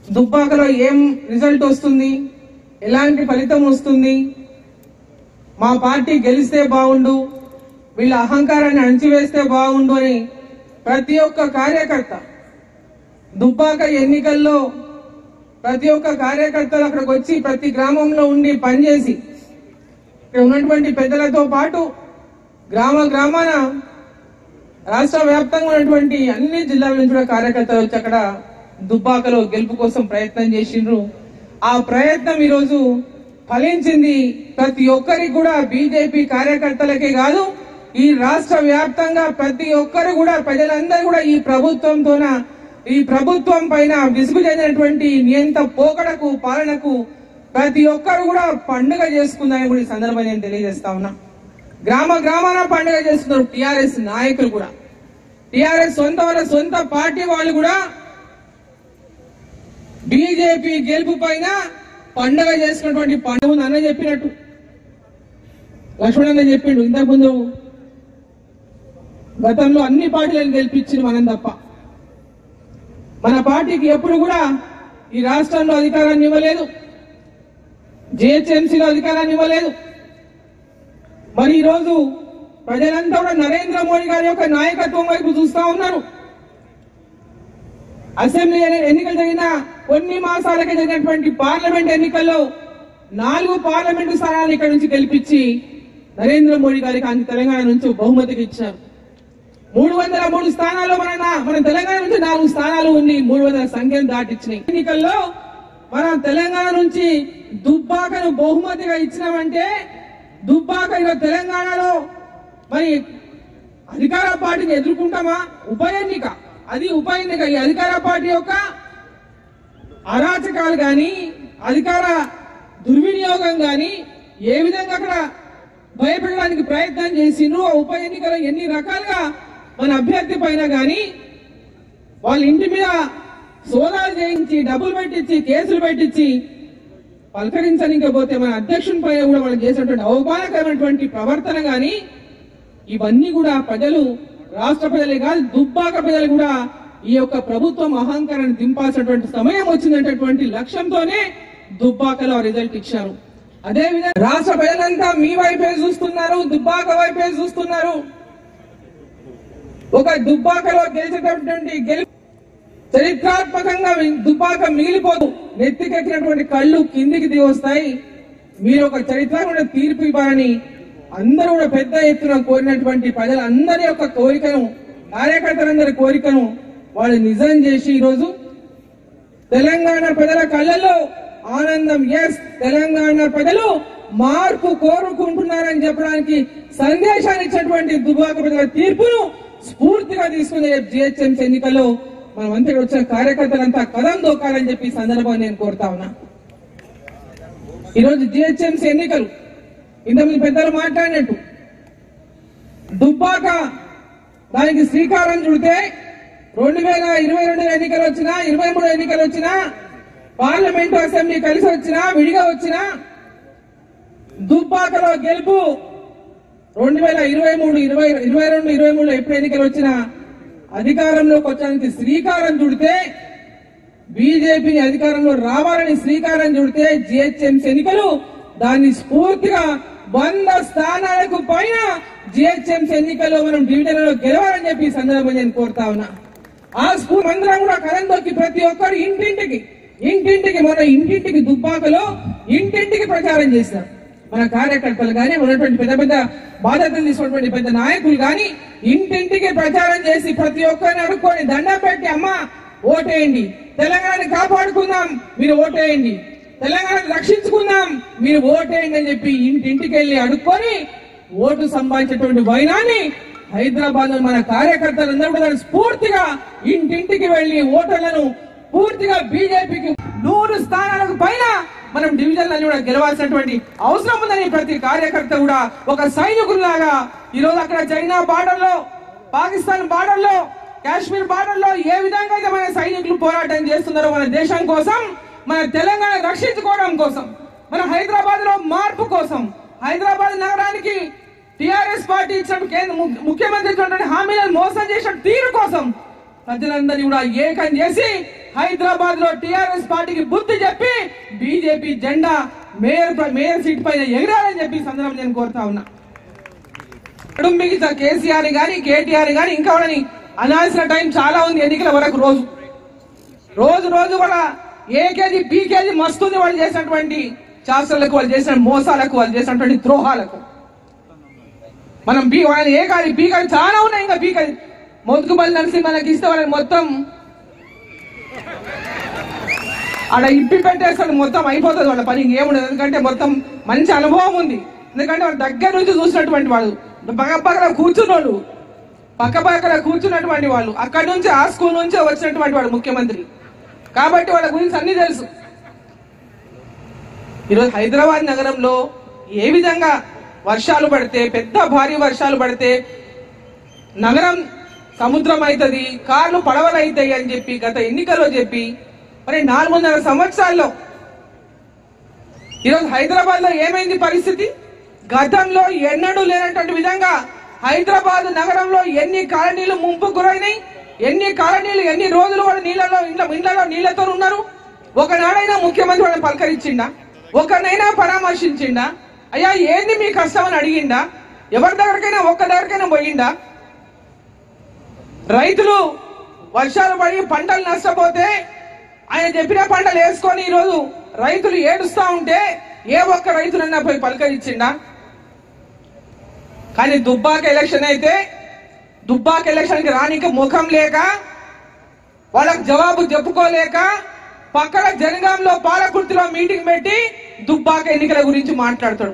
దుబ్బాకలో ఏం రిజల్ట్ వస్తుంది ఎలాంటి ఫలితం వస్తుంది మా పార్టీ గెలిస్తే బాగుండు వీళ్ళ అహంకారాన్ని అణచివేస్తే బాగుండు అని ప్రతి ఒక్క కార్యకర్త దుబ్బాక ఎన్నికల్లో ప్రతి ఒక్క కార్యకర్తలు అక్కడికి వచ్చి ప్రతి గ్రామంలో ఉండి పనిచేసి ఇక్కడ ఉన్నటువంటి పెద్దలతో పాటు గ్రామ గ్రామాన రాష్ట్ర వ్యాప్తంగా ఉన్నటువంటి అన్ని జిల్లాల నుంచి కూడా కార్యకర్తలు వచ్చి అక్కడ దుబ్బాకలో గెలుపు కోసం ప్రయత్నం చేసిండ్రు ఆ ప్రయత్నం ఈరోజు ఫలించింది ప్రతి ఒక్కరికి కూడా బీజేపీ కార్యకర్తలకే కాదు ఈ రాష్ట్ర వ్యాప్తంగా ప్రతి ఒక్కరు కూడా ప్రజలందరూ కూడా ఈ ప్రభుత్వంతోన ఈ ప్రభుత్వం పైన విసుగు చెందినటువంటి నియంత పోకడకు పాలనకు ప్రతి ఒక్కరు కూడా పండుగ చేసుకుందని కూడా ఈ సందర్భంగా నేను తెలియజేస్తా ఉన్నా గ్రామ గ్రామాన పండుగ చేస్తున్నారు టిఆర్ఎస్ నాయకులు కూడా టిఆర్ఎస్ సొంత వాళ్ళ సొంత పార్టీ వాళ్ళు కూడా బీజేపీ గెలుపు పైన పండుగ చేసుకున్నటువంటి పండుగ ఉంది అన్న చెప్పినట్టు లక్ష్మణ్ అన్న చెప్పిండు ఇంతకుముందు గతంలో అన్ని పార్టీలను గెలిపించింది మనం తప్ప మన పార్టీకి ఎప్పుడు కూడా ఈ రాష్ట్రంలో అధికారాన్ని ఇవ్వలేదు జిహెచ్ఎంసీలో అధికారాన్ని ఇవ్వలేదు మరి ఈ రోజు ప్రజలంతా కూడా నరేంద్ర మోడీ గారి యొక్క నాయకత్వం వైపు చూస్తా ఉన్నారు అసెంబ్లీ ఎన్ని- ఎన్నికలు జరిగిన కొన్ని మాసాలకే జరిగినటువంటి పార్లమెంట్ ఎన్నికల్లో నాలుగు పార్లమెంటు స్థానాలు ఇక్కడ నుంచి గెలిపించి నరేంద్ర మోడీ గారికి అంత తెలంగాణ నుంచి బహుమతికి ఇచ్చారు మూడు వందల మూడు స్థానాలు మన నా- మన తెలంగాణ నుంచి నాలుగు స్థానాలు ఉంది మూడు వందల సంఖ్యను దాటిచ్చినాయి ఎన్నికల్లో మన తెలంగాణ నుంచి దుబ్బాకను బహుమతిగా ఇచ్చినామంటే దుబ్బాక ఈరోజు తెలంగాణలో మరి అధికార పార్టీని ఎదుర్కొంటామా ఉప ఎన్నిక అది ఉప ఎన్నిక ఈ అధికార పార్టీ యొక్క అరాచకాలు గాని అధికార దుర్వినియోగం గాని ఏ విధంగా అక్కడ భయపెట్టడానికి ప్రయత్నం చేసిండ్రు ఆ ఉప ఎన్నికలో ఎన్ని రకాలుగా మన అభ్యర్థి పైన గాని వాళ్ళ ఇంటి మీద సోదాలు చేయించి డబ్బులు పెట్టించి కేసులు పెట్టించి పలకరించనికపోతే మన అధ్యక్షుని పైన కూడా వాళ్ళు చేసినటువంటి అవమానకరమైనటువంటి ప్రవర్తన గాని ఇవన్నీ కూడా ప్రజలు రాష్ట్ర ప్రజలే కాదు దుబ్బాక ప్రజలు కూడా ఈ యొక్క ప్రభుత్వం అహంకారాన్ని దింపాల్సినటువంటి సమయం వచ్చిందనేటటువంటి లక్ష్యంతోనే దుబ్బాకలో రిజల్ట్ ఇచ్చారు అదే విధంగా రాష్ట్ర ప్రజలంతా మీ వైపే చూస్తున్నారు దుబ్బాక వైపే చూస్తున్నారు ఒక దుబ్బాకలో గెలిచేటటువంటి గెలి చరిత్రాత్మకంగా దుబ్బాక మిగిలిపోదు నెత్తికెక్కినటువంటి కళ్ళు కిందికి దిగి వస్తాయి మీరు ఒక చరిత్ర తీర్పు ఇవ్వాలని అందరూ కూడా పెద్ద ఎత్తున కోరినటువంటి ప్రజలందరి యొక్క కోరికను కార్యకర్తలందరి కోరికను వాళ్ళు నిజం చేసి ఈరోజు తెలంగాణ ప్రజల కళ్ళల్లో ఆనందం ఎస్ తెలంగాణ ప్రజలు మార్పు కోరుకుంటున్నారని చెప్పడానికి సందేశాన్ని ఇచ్చినటువంటి దుబాక ప్రజల తీర్పును స్ఫూర్తిగా తీసుకునే జిహెచ్ఎంసీ ఎన్నికల్లో మనం అంతా ఇక్కడ వచ్చిన కార్యకర్తలంతా కదం దొక్కాలని చెప్పి ఈ సందర్భంగా నేను కోరుతా ఉన్నా ఈరోజు జిహెచ్ఎంసీ ఎన్నికలు ఇంతమంది పెద్దలు మాట్లాడినట్టు దుబ్బాక దానికి శ్రీకారం చుడితే రెండు వేల ఇరవై రెండు ఎన్నికలు వచ్చినా ఇరవై మూడు ఎన్నికలు వచ్చినా పార్లమెంటు అసెంబ్లీ కలిసి వచ్చినా విడిగా వచ్చినా దుబ్బాకలో గెలుపు రెండు వేల ఇరవై మూడు ఇరవై ఇరవై రెండు ఇరవై మూడు ఎప్పుడు ఎన్నికలు వచ్చినా అధికారంలోకి వచ్చడానికి శ్రీకారం చుడితే బీజేపీని అధికారంలో రావాలని శ్రీకారం చుడితే జిహెచ్ఎంసీ ఎన్నికలు దాన్ని స్ఫూర్తిగా వంద స్థానాలకు పైన జిహెచ్ఎంసీ ఎన్నికల్లో మనం డివిజన్లలో గెలవాలని చెప్పి ఈ సందర్భంగా నేను కోరుతా ఉన్నా ఆ స్కూల్ అందరం కూడా కలం దొక్కి ప్రతి ఒక్కరు ఇంటింటికి ఇంటింటికి మన ఇంటింటికి దుబ్బాకలో ఇంటింటికి ప్రచారం చేశారు మన కార్యకర్తలు కానీ ఉన్నటువంటి పెద్ద పెద్ద బాధ్యతలు తీసుకున్నటువంటి పెద్ద నాయకులు కానీ ఇంటింటికి ప్రచారం చేసి ప్రతి ఒక్కరిని అడుక్కొని దండం పెట్టి అమ్మా ఓటేయండి తెలంగాణని కాపాడుకుందాం మీరు ఓటేయండి తెలంగాణను రక్షించుకుందాం మీరు ఓటేయండి అని చెప్పి ఇంటింటికి వెళ్ళి అడుక్కొని ఓటు సంపాదించేటువంటి వైనాన్ని హైదరాబాద్ లో మన కార్యకర్తలందరూ కూడా దాన్ని స్ఫూర్తిగా ఇంటింటికి వెళ్లి ఓటర్లను పూర్తిగా బీజేపీకి నూరు స్థానాలకు పైన మనం డివిజన్లను కూడా గెలవాల్సినటువంటి అవసరం ఉందని ప్రతి కార్యకర్త కూడా ఒక సైనికులాగా ఈ రోజు అక్కడ చైనా బార్డర్ లో పాకిస్తాన్ బార్డర్ లో కాశ్మీర్ బార్డర్ లో ఏ విధంగా అయితే మన సైనికులు పోరాటం చేస్తున్నారో మన దేశం కోసం మన తెలంగాణ రక్షించుకోవడం కోసం మన హైదరాబాద్ లో మార్పు కోసం హైదరాబాద్ నగరానికి టిఆర్ఎస్ పార్టీ ఇచ్చిన కేంద్ర ము- ముఖ్యమంత్రి ఇచ్చినటువంటి హామీలను మోసం చేసిన తీరు కోసం ప్రజలందరినీ కూడా ఏకం చేసి హైదరాబాద్ లో టిఆర్ఎస్ పార్టీకి బుద్ధి చెప్పి బీజేపీ జెండా మేయర్ ప- మేయర్ సీట్ పైన ఎగరాలని చెప్పి ఈ సందర్భం నేను కోరుతా ఉన్నా కుటుంబికి కేసీఆర్ గాని కేటీఆర్ గాని ఇంకా వాళ్ళని అనాల్సిన టైం చాలా ఉంది ఎన్నికల వరకు రోజు రోజు రోజు కూడా ఏ కేజీ బి కేజీ మస్తుంది వాళ్ళు చేసినటువంటి శాస్త్రాలకు వాళ్ళు చేసిన మోసాలకు వాళ్ళు చేసినటువంటి ద్రోహాలకు మనం బీ వాళ్ళని ఏ కాదు బీ కాదు చాలా ఉన్నాయి ఇంకా బీ కాదు మొత్తుకుమల్లి నరసింహకి ఇస్తే వాళ్ళని మొత్తం ఆడ ఇప్పి పెట్టేస్తాడు మొత్తం అయిపోతుంది వాళ్ళ పని ఇంకేముండదు ఎందుకంటే మొత్తం మంచి అనుభవం ఉంది ఎందుకంటే వాళ్ళ దగ్గర నుంచి చూసినటువంటి వాళ్ళు పక్క పక్కన కూర్చున్నోళ్ళు పక్క పక్కన కూర్చున్నటువంటి వాళ్ళు అక్కడి నుంచి ఆ స్కూల్ నుంచే వచ్చినటువంటి వాడు ముఖ్యమంత్రి కాబట్టి వాళ్ళ గురించి అన్ని తెలుసు ఈరోజు హైదరాబాద్ నగరంలో ఏ విధంగా వర్షాలు పడితే పెద్ద భారీ వర్షాలు పడితే నగరం సముద్రం అవుతుంది కార్లు పడవలు అవుతాయి అని చెప్పి గత ఎన్నికల్లో చెప్పి మరి నాలుగున్నర సంవత్సరాల్లో ఈరోజు హైదరాబాద్ లో ఏమైంది పరిస్థితి గతంలో ఎన్నడూ లేనటువంటి విధంగా హైదరాబాద్ నగరంలో ఎన్ని కాలనీలు ముంపు గురైనాయి ఎన్ని కాలనీలు ఎన్ని రోజులు కూడా నీళ్ళలో ఇంట్లో ఇండ్లలో నీళ్లతో ఉన్నారు ఒకనాడైనా ముఖ్యమంత్రి వాళ్ళని పలకరించిండా ఒకరినైనా పరామర్శించిండా అయ్యా ఏంది మీ కష్టం అని అడిగిండా ఎవరి దగ్గరికైనా ఒక్క దగ్గరికైనా పోయిండా రైతులు వర్షాలు పడి పంటలు నష్టపోతే ఆయన చెప్పిన పంటలు వేసుకొని ఈరోజు రైతులు ఏడుస్తా ఉంటే ఏ ఒక్క రైతునన్నా పోయి పలకరించిండా కానీ దుబ్బాక ఎలక్షన్ అయితే దుబ్బాక ఎలక్షన్ కి రానికి ముఖం లేక వాళ్ళకి జవాబు చెప్పుకోలేక పక్కన జనగాంలో పాలకుర్తిలో మీటింగ్ పెట్టి దుబ్బాక ఎన్నికల గురించి మాట్లాడతాడు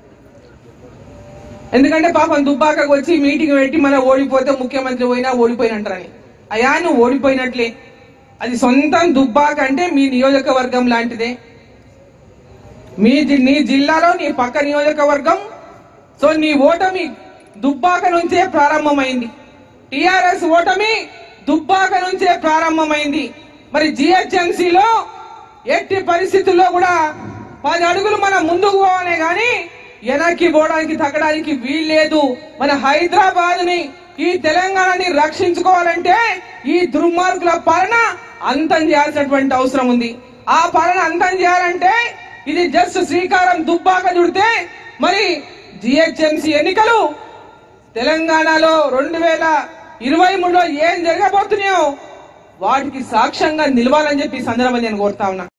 ఎందుకంటే పాపం దుబ్బాకకు వచ్చి మీటింగ్ పెట్టి మన ఓడిపోతే ముఖ్యమంత్రి పోయినా ఓడిపోయినట్రని అయ్యా నువ్వు ఓడిపోయినట్లే అది సొంతం దుబ్బాక అంటే మీ నియోజకవర్గం లాంటిదే మీ జి- నీ జిల్లాలో నీ పక్క నియోజకవర్గం సో నీ ఓటమి దుబ్బాక నుంచే ప్రారంభమైంది టిఆర్ఎస్ ఓటమి దుబ్బాక నుంచే ప్రారంభమైంది మరి జిహెచ్ఎంసీలో ఎట్టి పరిస్థితుల్లో కూడా పది అడుగులు మనం ముందుకు పోవాలే గాని వెనక్కి పోవడానికి తగ్గడానికి వీల్లేదు మన హైదరాబాద్ ని ఈ తెలంగాణని రక్షించుకోవాలంటే ఈ దుర్మార్గుల పాలన అంతం చేయాల్సినటువంటి అవసరం ఉంది ఆ పాలన అంతం చేయాలంటే ఇది జస్ట్ శ్రీకారం దుబ్బాక చుడితే మరి జిహెచ్ఎంసీ ఎన్నికలు తెలంగాణలో రెండు వేల ఇరవై మూడులో ఏం జరగబోతున్నాయో వాటికి సాక్ష్యంగా నిలవాలని చెప్పి ఈ సందర్భంగా నేను కోరుతా ఉన్నా